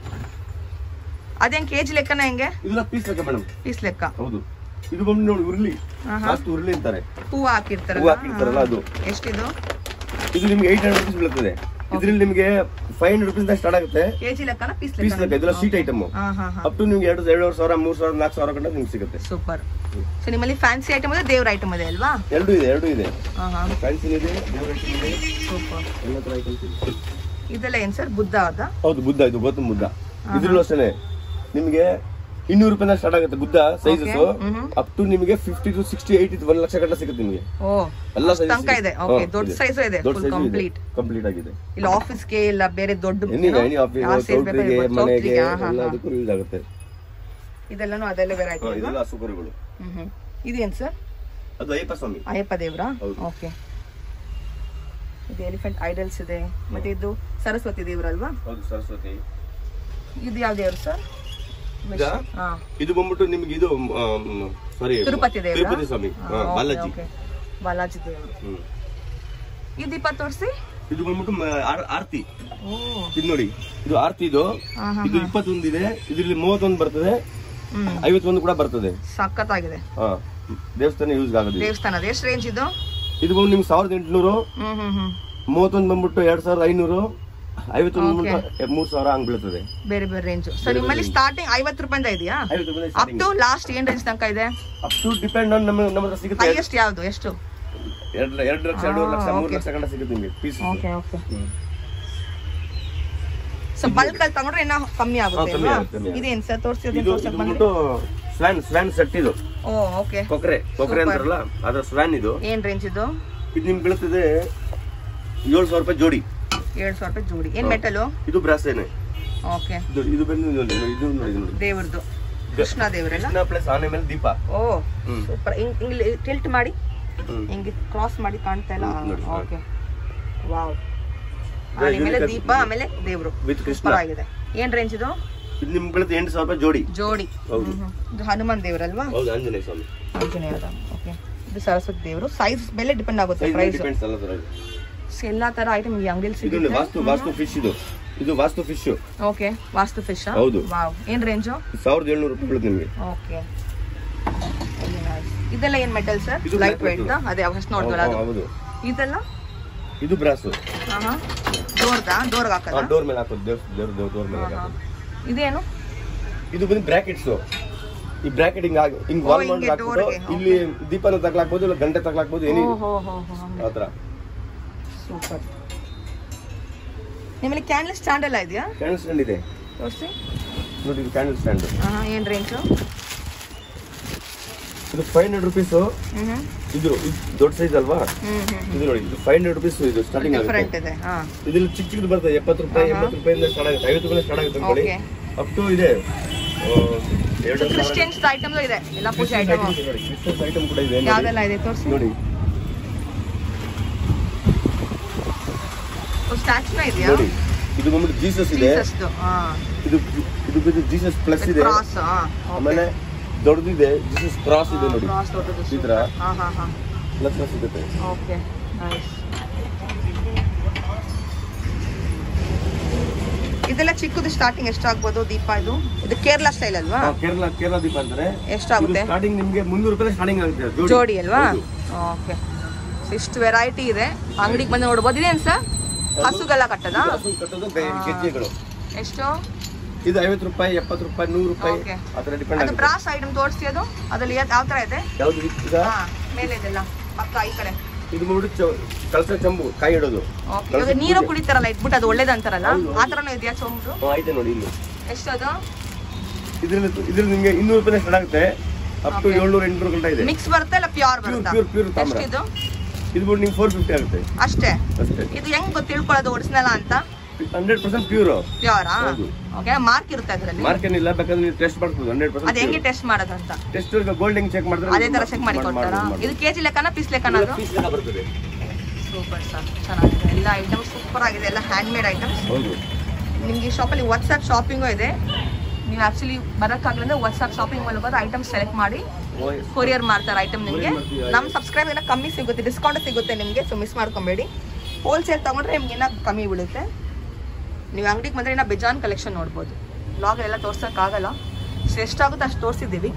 ಅದೇನ್ ಕೆಜಿ ಲೆಕ್ಕನ ಹೆಂಗೆ ಇದೆಲ್ಲ ಪೀಸ್ ಲೆಕ್ಕ ಮೇಡಮ್ ಪೀಸ್ ಲೆಕ್ಕ ಹೌದು ಇದು ಬಂದು ನೋಡಿ ಉರುಳಿ ಜಾಸ್ತಿ ಉರುಳಿ ಅಂತಾರೆ ಹೂವು ಹಾಕಿರ್ತಾರಲ್ಲ ಹೂವು ಹಾಕಿರ್ತಾರಲ್ಲ ಅದು ಎಷ್ಟಿದು ಇದು ನಿಮ್ಗೆ ಏಟ್ ಹಂಡ್ರೆಡ್ ರುಪೀಸ್ ಬೀಳುತ್ತದೆ ಇದ್ರಲ್ಲಿ ನಿಮ್ಗೆ ಫೈವ್ ಹಂಡ್ರೆಡ್ ರುಪೀಸ್ ಸ್ಟಾರ್ಟ್ ಆಗುತ್ತೆ ಕೆಜಿ ಲೆಕ್ಕನ ಪೀಸ್ ಪೀಸ್ ಲೆಕ್ಕ ಲೆಕ್ಕ ಇದೆಲ್ಲ ಶೀಟ್ ಐಟಮ್ ಹಾ ಹಾ ಹಾ ಅಪ್ ಟು ನಿಮ್ಗೆ ಎರಡು ಎರಡೂವರೆ ಸಾವಿರ ಮೂರ್ ಸಾವಿರ ನಾಲ್ಕು ಸಾವಿರ ಗಂಟೆ ನಿಮ್ಗೆ ಸಿಗುತ್ತೆ ಸೂಪರ್ ಸೊ ನಿಮ್ಮಲ್ಲಿ ಫ್ಯಾನ್ಸಿ ಐಟಮ್ ಇದೆ ದೇವ್ರ ಐಟಮ್ ಇದೆ ಅಲ್ವಾ ಎರಡು ಇದೆ ಎರಡು ಇದೆ ಹಾ ಹಾ ಫ್ಯಾನ್ಸಿ ಇದೆ ದೇವ್ರ item ಇದೆ ಸೂಪರ್ ಎಲ್ಲ ತರ items ಇದೆ ಇದೆಲ್ಲ ಏನ್ ಸರ್ ಬುದ್ಧ ಅದ ಹೌದು ಬುದ್ಧ ಇದು ಗೌತಮ್ ಬುದ್ಧ ಇದ್ರಲ್ಲೂ ಅಷ್ಟೇ ನಿಮ್ಗೆ ಇನ್ನೂರು ರೂಪಾಯಿಂದ ಸ್ಟಾರ್ಟ್ ಆಗುತ್ತೆ ಬುದ್ಧ ಸೈಜಸ್ ಅಪ್ ಟು ನಿಮಗೆ ಫಿಫ್ಟಿ ಟು ಸಿಕ್ಸ್ಟಿ ಏಯ್ಟಿ ಒಂದ್ ಲಕ್ಷ ಗಂಟೆ ಸಿಗುತ್ತೆ ನಿಮಗೆ ಓ ಎಲ್ಲ sizes ತನಕ ಇದೆ ಓಕೆ ದೊಡ್ಡ ಸೈಜು ಇದೆ ದೊಡ್ಡ ಫುಲ್ ಸೈಜ್ ಕಂಪ್ಲೀಟ್ ಕಂಪ್ಲೀಟ್ ಆಗಿದೆ ಇಲ್ಲ ಆಫೀಸ್ಗೆ ಇಲ್ಲ ಬೇರೆ ದೊಡ್ಡ ಎನಿ ಏನೋ, ಎನಿ ಆಫೀಸ್ ಯಾವ size ಬೇಕಾದ್ರೂ ಚೌಟ್ರಿಗೆ ಇರ್ಬೋದು. ಮನೆಗೆ ಚೌಟ್ರಿಗೆ, ಹಾ, ಹಾ, ಹಾ. ಎಲ್ಲದಕ್ಕೂ ಯೂಸ್ ಆಗುತ್ತೆ ಇದೆಲ್ಲನೂ ಅದೆಲ್ಲ ವೆರೈಟಿ ಹಾ, ಇದೆಲ್ಲ ಸೂಪರ್ಗಳು ಹ್ಮ್ ಹ್ಮ್ ಇದೇನ್ ಸರ್ ಅದು ಅಯ್ಯಪ್ಪ ಸ್ವಾಮಿ ಅಯ್ಯಪ್ಪ ದೇವ್ರಾ ಹೌದು. ಓಕೆ ಇದು ಎಲಿಫೆಂಟ್ ಐಡಲ್ಸ್ ಇದೆ ಮತ್ತೆ ಇದು ಸರಸ್ವತಿ ದೇವ್ರಲ್ವಾ ಹೌದು ಸರಸ್ವತಿ ಇದು ಯಾವ ದೇವ್ರು ಸರ್ ಇದಾ? ಹಾ ಇದು ಬಂದ್ಬಿಟ್ಟು ನಿಮ್ಗೆ ಇದು ಸಾರಿ ತಿರುಪತಿ ದೇವ್ರಾ? ತಿರುಪತಿ ಸ್ವಾಮಿ ಹಾ, ಹಾ, ಓಕೆ, ಬಾಲಾಜಿ ಓಕೆ. ಬಾಲಾಜಿ ದೇವ್ರು ಹ್ಮ್. ಈ ದೀಪ ತೋರಿಸಿ ಇದು ಬಂದ್ಬಿಟ್ಟು ಮ- ಆರ್- ಆರ್ತಿ ಓ ಇದು ನೋಡಿ ಇದು ಆರ್ತಿ ಇದು ಹಾ, ಹಾ, ಇದು ಇಪ್ಪತ್ತೊಂದು ಇದೆ ಇದರಲ್ಲಿ ಮೂವತ್ತೊಂದು ಬರ್ತದೆ ಹ್ಮ್ ಐವತ್ತೊಂದು ಕೂಡ ಬರ್ತದೆ ಸಖತ್ತಾಗಿದೆ ಹಾ ದೇವಸ್ಥಾನ ಯೂಸ್ ಆಗೋದು ದೇವಸ್ಥಾನದ ಎಷ್ಟು ರೇಂಜ್ ಇದು ಇದು ಬಂದು ನಿಮ್ಗೆ ಸಾವಿರದ ಎಂಟುನೂರು ಹ್ಮ್ ಹ್ಮ್ ಹ್ಮ್ ಮೂವತ್ತೊಂದು ಬಂದ್ಬಿಟ್ಟು ಎರಡ್ ಸಾವಿರದ ಐನೂರು ಐವತ್ತೊಂದು ಬಂದ್ಬಿಟ್ಟು ಮೂರ್ ಸಾವಿರ ಹಂಗ್ ಬೀಳ್ತದೆ ಬೇರೆ ಬೇರೆ ರೇಂಜ್ ಸರ್ ನಿಮ್ಮಲ್ಲಿ ಸ್ಟಾರ್ಟಿಂಗ್ ಐವತ್ತು ರೂಪಾಯಿಂದ ಇದೆಯಾ ಐವತ್ತು ರೂಪಾಯಿ ಅಪ್ ಟು ಲಾಸ್ಟ್ ಏನ್ ರೇಂಜ್ ತನಕ ಇದೆ ಅಪ್ ಟು ಡಿಪೆಂಡ್ ಆನ್ ನಮ್ಮ ನಮ್ಮ ಹತ್ರ ಸಿಗುತ್ತೆ ಹೈಯೆಸ್ಟ್ ಯಾವ್ದು ಎಷ್ಟು ಎರಡು ಎರಡು ಲಕ್ಷ ಎರಡೂವರೆ ಲಕ್ಷ ಮೂರು ಲಕ್ಷ ಗಂಟೆ ಸಿಗುತ್ತೆ ನಿಮಗೆ piece okay okay so bulk ಅಲ್ಲಿ ತಗೊಂಡ್ರೆ ಇನ್ನ ಕಮ್ಮಿ ಆಗುತ್ತೆ ಕಮ್ಮಿ ಅಲ್ವಾ ಆಗುತ್ತೆ, ಕಮ್ಮಿ ಆಗುತ್ತೆ. ಇದೇನ್ ಸರ್ ತೋರಿಸಿ ಇದು ಇದು ಬಂದ್ಬಿಟ್ಟು ಸ್ವ್ಯಾನ್ ಸ್ವ್ಯಾನ್ ಸೆಟ್ ಇದು ಓ ಓಕೆ ಕೊಕ್ರೆ ಕೊಕ್ರೆ ಅಂತಾರಲ್ಲ ಅದ್ರ ಸ್ವ್ಯಾನ್ ಇದು ಏನ್ ರೇಂಜ್ ಇದು ಇದು ನಿಮ್ಗೆ ಬೀಳ್ತದೆ ಏಳು ಸಾವಿರ ರೂಪಾಯಿ ಜೋಡಿ ಏಳು ಸಾವಿರ ರೂಪಾಯಿ ಜೋಡಿ ಏನ್ ಮೆಟಲು ಇದು ಬ್ರಾಸೇನೆ ಓಕೆ ಇದು ಇದು ಬಂದು ಇದು ನೋಡಿ, ಇದು ನೋಡಿ ಇದು ನೋಡಿ ದೇವ್ರದ್ದು ಕೃಷ್ಣ ದೇವರೆಲ್ಲ ಕೃಷ್ಣ ಪ್ಲಸ್ ಆನೆ ಮೇಲೆ ದೀಪ ಓ ಹ್ಮ್. ಸೂಪರ್ ಹಿಂಗ್ ಟಿಲ್ಟ್ ಮಾಡಿ ಹ್ಮ್. ಹಿಂಗೆ ಕ್ರಾಸ್ ಮಾಡಿ ಕಾಣ್ತಾ ಇಲ್ಲ ಹ್ಮ್, ನೋಡಿ, ಓಕೆ ವಾವ್ ಇದು ಆನೆ ಮೇಲೆ unique ದೀಪ ಆಮೇಲೆ ದೇವ್ರು With ಕೃಷ್ಣ. ಸೂಪರ್ ಆಗಿದೆ ಏನ್ ರೇಂಜ್ ಇದು ಇದು ನಿಮ್ಗೆ ಬೀಳುತ್ತೆ ಎಂಟು ಸಾವಿರ ರೂಪಾಯಿ ಜೋಡಿ ಜೋಡಿ ಹೌದು. ಹ್ಮ್, ಹ್ಮ್. ಇದು ಹನುಮಾನ್ ದೇವರಲ್ವಾ ಹೌದು ಆಂಜನೇಯ ಸ್ವಾಮಿ ಆಂಜನೇಯದ ಓಕೆ ಇದು ಸರಸ್ವತಿ ದೇವರು ಸೈಜ್ ಮೇಲೆ ಡಿಪೆಂಡ್ ಆಗುತ್ತೆ ಸೈಜ್ ಪ್ರೈಸ್ ಡಿಪೆಂಡ್ಸ್ ಎಲ್ಲ ತರ ಎಲ್ಲಾ ತರ ಐಟಮ್ ಈ ಅಂಗಡಿಲಿ ಇದು ನೋಡಿ, ಸಿಗುತ್ತೆ ವಾಸ್ತು ವಾಸ್ತು ಫಿಶ್ ಇದು ಇದು vastu fish okay vastu fish ಹೌದು. ವಾವ್ ಏನ್ ರೇಂಜು ಸಾವಿರದ ಏಳ್ನೂರು ರೂಪಾಯಿ ಬೀಳುತ್ತೆ ನಿಮಗೆ ಓಕೆ ಇದೆಲ್ಲ ಏನ್ ಮೆಟಲ್ ಸರ್ ಇದು ಲೈಟ್ black ವೇಟ್ metal. ಅದೇ ಫಸ್ಟ್ ನೋಡಿದ್ವಲ್ಲ ಅದು ಹೌದು ಇದೆಲ್ಲ ಇದು ಬ್ರಾಸು ಹಾ ಡೋರ್ದಾ ಡೋರ್ಗೆ ಹಾಕದ ಡೋರ್ ಮೇಲೆ ಹಾಕೋದು ದೇವ್ರ ದೇವ್ರ ದೇವ್ರ ಡೋರ್ ಮೇಲೆ ಹಾಕೋದು ಇದೇನು ಇದು ಬಂದು ಬ್ರಾಕೆಟ್ಸ್ ಈ ಬ್ರಾಕೆಟ್ ಹಿಂಗ್ ಆಗಿ- ಹಿಂಗ್ ಓ, ವಾಲ್ ಹಿಂಗೆ ಮಾಡಿ ಹಾಕ್ಬಿಟ್ಟು doorಗೆ, ಇಲ್ಲಿ ದೀಪನ ತಗ್ಲಾಕ್ಬೋದು ಇಲ್ಲ ಗಂಟೆ ತಗ್ಲಾಕ್ಬೋದು ಏನಿ ಓ ಹೋ ಹೋ ಹೋ ಆತರ ಸೂಪರ್ ನಿಮ್ಮಲ್ಲಿ ಕ್ಯಾಂಡಲ್ ಸ್ಟ್ಯಾಂಡ್ ಎಲ್ಲ ಇದೆಯಾ ಕ್ಯಾಂಡಲ್ ಸ್ಟ್ಯಾಂಡ್ ಇದೆ ತೋರಿಸಿ ನೋಡಿ ಇದು ಕ್ಯಾಂಡಲ್ ಸ್ಟ್ಯಾಂಡ್ ಹಾ ಏನ್ ರೇಂಜು ಇದು ಫೈವ್ ಹಂಡ್ರೆಡ್ ರುಪೀಸ್ ಹ್ಮ್ ಹ್ಮ್ ಇದು ಇದು ದೊಡ್ಡ ಸೈಜ್ ಅಲ್ವಾ ಹ್ಮ್ ಹ್ಮ್ ಇದು ನೋಡಿ ಇದು ಫೈವ್ ಹಂಡ್ರೆಡ್ ರುಪೀಸ್ ಇದು ಸ್ಟಾರ್ಟಿಂಗ್ ಡಿಫರೆಂಟ್ ಆಗುತ್ತೆ ಇದೆ ಹಾ ಇದ್ರಲ್ಲಿ ಚಿಕ್ಕ ಚಿಕ್ಕದು ಬರ್ತದೆ ಎಪ್ಪತ್ತು ರೂಪಾಯಿ ಎಂಬತ್ತು ರೂಪಾಯಿಂದ ಸ್ಟಾರ್ಟ್ ಆಗುತ್ತೆ ಐವತ್ತು ರೂಪಾಯಿ ಸ್ಟಾರ್ಟ್ ಆಗುತ್ತೆ ಅನ್ಕೊಳ್ಳಿ Okay. ಅಪ್ ಟು ಇದೆ ಆ, ಎರಡು ಸಾವಿರ ಕ್ರಿಶ್ಚಿಯನ್ಸ್ ಐಟಮ್ ಇದೆ ಎಲ್ಲ ಪೂಜೆ ಐಟಮ್ items ಇದೆ ನೋಡಿ ಕ್ರಿಸ್ಮಸ್ ಐಟಮ್ ಕೂಡ ಇದೆ ನೋಡಿ. ಯಾವ್ದೆಲ್ಲ ಇದೆ ತೋರಿಸಿ ನೋಡಿ ಸ್ಟ್ಯಾಚ್ಯೂನ ಇದೆಯಾ ನೋಡಿ ಇದು ಬಂದ್ಬಿಟ್ಟು ಜೀಸಸ್ ಇದೆ ಜೀಸಸ್ದು ಹಾ ಇದು ಇದು ಬಂದು ಜೀಸಸ್ ಪ್ಲಸ್ ಇದೆ ಕ್ರಾಸ್ ಹಾ ಆಮೇಲೆ ದೊಡ್ಡದಿದೆ ದಿಸ್ ಇಸ್ ಕ್ರಾಸ್ ಇದೆ ನೋಡಿ ಕ್ರಾಸ್ ದೊಡ್ಡದು ಈ ತರ ಹಾ ಹಾ ಹಾ ಲಕ್ಷ ಸಿಗುತ್ತೆ ಓಕೆ ನೈಸ್ ಇದೆಲ್ಲ ಚಿಕ್ಕದು ಸ್ಟಾರ್ಟಿಂಗ್ ಎಷ್ಟಾಗ್ಬೋದು ದೀಪ ಇದು ಇದು ಕೇರಳ ಸ್ಟೈಲ್ ಅಲ್ವಾ ಹಾ, ಕೇರಳ ಕೇರಳ ದೀಪ ಅಂತಾರೆ ಎಷ್ಟಾಗುತ್ತೆ ಸ್ಟಾರ್ಟಿಂಗ್ ನಿಮ್ಗೆ ಮುನ್ನೂರು ರೂಪಾಯಿ ಸ್ಟಾರ್ಟಿಂಗ್ ಆಗುತ್ತೆ ಜೋಡಿ ಅಲ್ವಾ ಹೌದು. ಓಕೆ ಇಷ್ಟು ವೆರೈಟಿ ಇದೆ ಅಂಗಡಿಗೆ ಬಂದು ನೋಡ್ಬೋದು ಇದೇನು ಸರ್ ಹಸುಗೆಲ್ಲ ಕಟ್ಟದಾ ಇದು ಹಸು ಕಟ್ಟೋದು ಬೆ- ಗೆಜ್ಜೆಗಳು ಎಷ್ಟು ಇದು ಐವತ್ತು ರೂಪಾಯಿ ಎಪ್ಪತ್ತು ರೂಪಾಯಿ ನೂರು ರೂಪಾಯಿ Okay. ಆ ಥರ ಡಿಪೆಂಡ್ ಅದು ಆಗುತ್ತೆ ಬ್ರಾಸ್ ಐಟಮ್ ತೋರಿಸಿ ಅದು ಅದ್ರಲ್ಲಿ ಯಾವ ತರ ಇದೆ ಯಾವ್ದು ಈಗ ಹಾ ಮೇಲೆ ಇದೆಲ್ಲ ಪಕ್ಕ ಈ ಕಡೆ ಇದು ನೋಡಿ ಕಳಸ ಚಂಬು ಕಾಯಿ ಇಡೋದು ಓಕೆ ಇವಾಗ ನೀರು ಕುಡಿತಾರಲ್ಲ ಇಟ್ಬಿಟ್ಟು ಅದು ಒಳ್ಳೇದಂತಾರಲ್ಲ ಆ ಥರನೂ ಇದೆಯಾ ಚೊಂಬು ಹಾ, ಐತೆ ನೋಡಿ ಇಲ್ಲಿ ಎಷ್ಟು ಅದು ಇದ್ರಲ್ಲಿ ಇದ್ರಲ್ಲಿ ನಿಮ್ಗೆ ಇನ್ನೂರು ರೂಪಾಯಿ ಸ್ಟಾರ್ಟ್ ಆಗುತ್ತೆ ಅಪ್ ಟು Okay. ಏಳ್ನೂರು ಎಂಟ್ನೂರು ಗಂಟೆ ಇದೆ ಮಿಕ್ಸ್ ಬರುತ್ತಾ ಇಲ್ಲ ಪ್ಯೂರ್ ಬರುತ್ತಾ pure, pure ತಾಮ್ರ. ಎಷ್ಟಿದು ಇದು ಬಿಟ್ಟು ನಿಮ್ಗೆ ಫೋರ್ ಫಿಫ್ಟಿ ಆಗುತ್ತೆ ಅಷ್ಟೇ ಅಷ್ಟೇ ಇದು ಹೆಂಗ್ ಗೊತ್ತು ತಿಳ್ಕೊಳ್ಳೋದು ಒರಿಜಿನಲ್ ಅಂತ ಹಂಡ್ರೆಡ್ ಪರ್ಸೆಂಟ್ ಪ್ಯೂರ್ ಪ್ಯೂರಾ ಹೌದು. ಓಕೆ ಮಾರ್ಕ್ ಇರುತ್ತೆ ಅದರಲ್ಲಿ ಮಾರ್ಕ್ ಏನಿಲ್ಲ ಬೇಕಾದ್ರೆ ನೀವು ಟೆಸ್ಟ್ ಮಾಡ್ಬೋದು ಹಂಡ್ರೆಡ್ ಅದ್ ಹೆಂಗೆ ಪರ್ಸೆಂಟ್ ಟೆಸ್ಟ್ ಮಾಡೋದು ಅಂತ ಟೆಸ್ಟ್ ಗೋಲ್ಡ್ ಹೆಂಗ್ ಚೆಕ್ ಮಾಡಿದ್ರೆ ಅದೇ ತರ ಚೆಕ್ ಮಾಡಿ ಕೊಡ್ತಾರಾ ಇದು ಕೆಜಿ ಲೆಕ್ಕನ ಪೀಸ್ ಲೆಕ್ಕನ ಅದು ಪೀಸ್ ಬರ್ತದೆ ಸೂಪರ್ ಸರ್ ಚೆನ್ನಾಗಿದೆ ಎಲ್ಲ ಐಟಮ್ಸ್ ಸೂಪರ್ ಆಗಿದೆ ಎಲ್ಲ ಹ್ಯಾಂಡ್ ಮೇಡ್ ಐಟಮ್ಸ್ ಹೌದು ನಿಮ್ಗೆ ಈ ಶಾಪಲ್ಲಿ ವಾಟ್ಸ್ಆ್ಯಪ್ ಶಾಪಿಂಗು ಇದೆ ನೀವು ಆ್ಯಕ್ಚುಲಿ ಬರೋಕ್ಕಾಗಲಿಂದ ವಾಟ್ಸ್ಆ್ಯಪ್ ಶಾಪಿಂಗ್ ಮೂಲಕ ಐಟಮ್ ಸೆಲೆಕ್ಟ್ ಮಾಡಿ ಓಯ್. ಕೊರಿಯರ್ ಮಾಡ್ತಾರೆ ಐಟಮ್ ನಿಮಗೆ Courier ಮಾಡ್ತೀವಿ. ನಮ್ಮ ಸಬ್ಸ್ಕ್ರೈಬ್ ಏನೋ ಕಮ್ಮಿ ಸಿಗುತ್ತೆ ಡಿಸ್ಕೌಂಟ್ ಸಿಗುತ್ತೆ ನಿಮಗೆ ಸೊ ಮಿಸ್ ಮಾಡ್ಕೊಬೇಡಿ ಹೋಲ್ಸೇಲ್ ತೊಗೊಂಡ್ರೆ ನಿಮ್ಗೆ ಏನೋ ಕಮ್ಮಿ ಬೀಳುತ್ತೆ ನೀವು ಅಂಗಡಿಗೆ ಬಂದರೆ ಇನ್ನೂ ಬೇಜಾನ್ ಕಲೆಕ್ಷನ್ ನೋಡ್ಬೋದು ಬ್ಲಾಗಲ್ಲೆಲ್ಲ ತೋರ್ಸೋಕ್ಕಾಗಲ್ಲ ಸೊ ಎಷ್ಟಾಗುತ್ತೆ ಅಷ್ಟು ತೋರಿಸಿದ್ದೀವಿ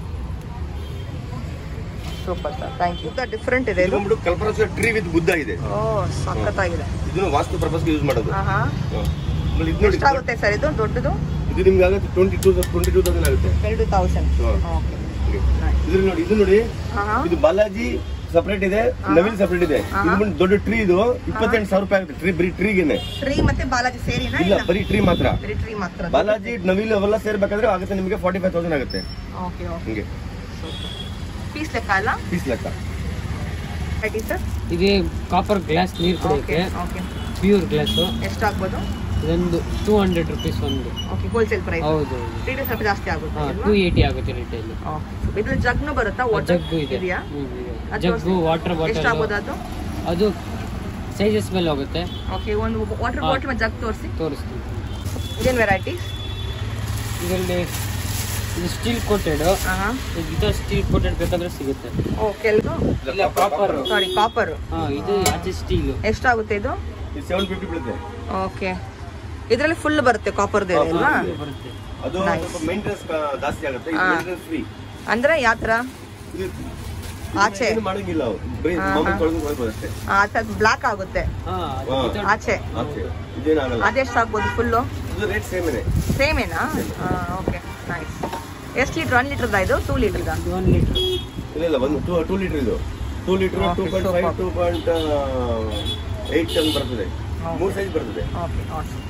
super sir thank you different ಇದೆ ಇದು ಇದು ಬಂದ್ಬಿಟ್ಟು ಕಲ್ಪರಾಸ ಟ್ರೀ ವಿತ್ ಬುದ್ಧ ಇದೆ ಓ ಸಖತ್ತಾಗಿದೆ ಇದನ್ನು ವಾಸ್ತು ಪರ್ಪಸ್ಗೆ ಯೂಸ್ ಮಾಡೋದು ಹಾಂ ಹಾಂ ಹಾ. ಆಮೇಲೆ ಇದು ನೋಡಿ ಎಷ್ಟಾಗುತ್ತೆ ಸರ್ ಇದು ದೊಡ್ಡದು ಇದು ನಿಮ್ಗೆ ಆಗುತ್ತೆ twenty two twenty two thousand ಆಗುತ್ತೆ ಎರಡು ತೌಸಂಡ್ ಹಾ. ಓಕೆ ಹೀಗೆ. ಇದ್ರ ನೋಡಿ ಇದು ನೋಡಿ ಹಾಂ ಹಾಂ ಇದು ಬಾಲಾಜಿ ಸಪರೇಟ್ ಇದೆ ನವಿಲ್ ಸಪರೇಟ್ ಇದೆ ಇದು ಬಂದು ದೊಡ್ಡ ಟ್ರೀ ಇದು ಇಪ್ಪತ್ತೆಂಟು ಸಾವಿರ ರೂಪಾಯಿ ಆಗುತ್ತೆ ಟ್ರೀ ಬರೀ ಟ್ರೀಗೆನೆ ಟ್ರೀ ಮತ್ತೆ ಬಾಲಾಜಿ ಸೇರಿನಾ ಇಲ್ಲ ಇಲ್ಲ ಬರೀ ಟ್ರೀ ಮಾತ್ರ ಬರೀ ಟ್ರೀ ಮಾತ್ರ ಬಾಲಾಜಿ ನವಿಲ್ ಅವೆಲ್ಲ ಸೇರ್ಬೇಕಾದ್ರೆ ಆಗುತ್ತೆ ನಿಮಗೆ ಫಾರ್ಟಿ ಫೈವ್ ತೌಸಂಡ್ ಆಗುತ್ತೆ ಓಕೆ ಓಕೆ ಹಿಂಗೆ ಪೀಸ್ ಲೆಕ್ಕ ಅಲ್ಲ ಪೀಸ್ ಲೆಕ್ಕ ಐಟಿ ಸರ್ ಇದು ಕಾಪರ್ ಗ್ಲಾಸ್ ನೀರು ಓಕೆ ಕುಡಿಯೋಕ್ಕೆ ಓಕೆ ಪ್ಯೂರ್ ಗ್ಲಾಸು ಎಷ್ಟಾಗ್ಬೋದು ಇದೊಂದು ಟೂ ಹಂಡ್ರೆಡ್ ರುಪೀಸ್ ಒಂದು ಓಕೆ ಹೋಲ್ಸೇಲ್ ಪ್ರೈಸ್ ಹೌದು ತ್ರೀ ಸ್ವಲ್ಪ ಜಾಸ್ತಿ ಆಗುತ್ತೆ ಹಾಂ ಅಲ್ವಾ ಟೂ ಏಯ್ಟಿ ಆಗುತ್ತೆ ರಿಟೇಲ್ ಓಕೆ ಇದ್ರಲ್ಲಿ ಜಗ್ನು ಬರುತ್ತಾ ವಾಟರ್ ಜಗ್ಗು ಇದೆ ಇದೆಯಾ ಹ್ಮ್, ಇದೆ. ಅದು ಜಗ್ಗು ತೋರ್ಸಿ. ವಾಟರ್ ಎಷ್ಟಾಗ್ಬೋದು ಬಾಟಲ್ ಅದು ಅದು ಸೈಜಸ್ ಮೇಲೆ ಹೋಗುತ್ತೆ ಓಕೆ ಒಂದು ವಾಟರ್ ಹಾ. ಬಾಟಲ್ ಜಗ್ ತೋರಿಸಿ ತೋರಿಸ್ತೀನಿ ಇದೇನು ವೆರೈಟೀಸ್ ಇದರಲ್ಲಿ ಇದು ಸ್ಟೀಲ್ ಕೋಟೆಡ್ ಹಾಂ ಇದು ಸ್ಟೀಲ್ ಕೋಟೆಡ್ ಬೇಕಾದ್ರೆ ಸಿಗುತ್ತೆ ಓ ಕೆಲವು ಇಲ್ಲ ಕಾಪರ್ ಸಾರಿ ಕಾಪರ್ ಹಾ ಇದು ಆಚೆ ಸ್ಟೀಲು ಎಷ್ಟಾಗುತ್ತೆ ಇದು ಇದು ಸೆವೆನ್ ಫಿಫ್ಟಿ ಬೀಳುತ್ತೆ ಓಕೆ ಇದರಲ್ಲಿ ಫುಲ್ ಬರುತ್ತೆ ಕಾಪರ್ದು ಹಾ, ಅಲ್ವಾ full ಬರುತ್ತೆ ಅದು Nice. ಸ್ವಲ್ಪ ಮೇಂಟೆನೆನ್ಸ್ ಜಾಸ್ತಿ ಆಗುತ್ತೆ ಇದು ಹಾ. ಮೇಂಟೆನೆನ್ಸ್ ಫ್ರೀ ಅಂದ್ರೆ ಯಾವ ಥರ ಇದು ಆಚೆ? ಏನು ಮಾಡಂಗಿಲ್ಲ ಅವ್ರು ಬರೀ ಹಾ, ಮಾಮೂಲಿ ಹಾ. ತೊಳೆದು ಹೋಗ್ಬೋದು ಅಷ್ಟೇ ಆ ಸ್ವಲ್ಪ ಬ್ಲ್ಯಾಕ್ ಆಗುತ್ತೆ ಹಾ ಹಾ. ಇದು ಆಚೆ ಆಚೆ ಇದೇನಾಗಲ್ಲ ಅದೆಷ್ಟು ಆಗ್ಬೋದು ಫುಲ್ಲು ಇದು ರೇಟ್ ಸೇಮೇನೆ ಸೇಮೇನಾ ಓಕೆ ನೈಸ್ ಎಷ್ಟು ಲೀಟ್ರ್ ಒನ್ ಲೀಟ್ರದ ಇದು ಟೂ ಲೀಟ್ರದ ಒನ್ ಲೀಟರ್ ಇಲ್ಲ ಇಲ್ಲ ಒಂದು ಟೂ ಟೂ ಲೀಟರ್ ಇದು two litre Okay, two point super. Five two point eight ton ಬರ್ತದೆ Okay. ಮೂರು ಸೈಜ್ ಬರ್ತದೆ ಓಕೆ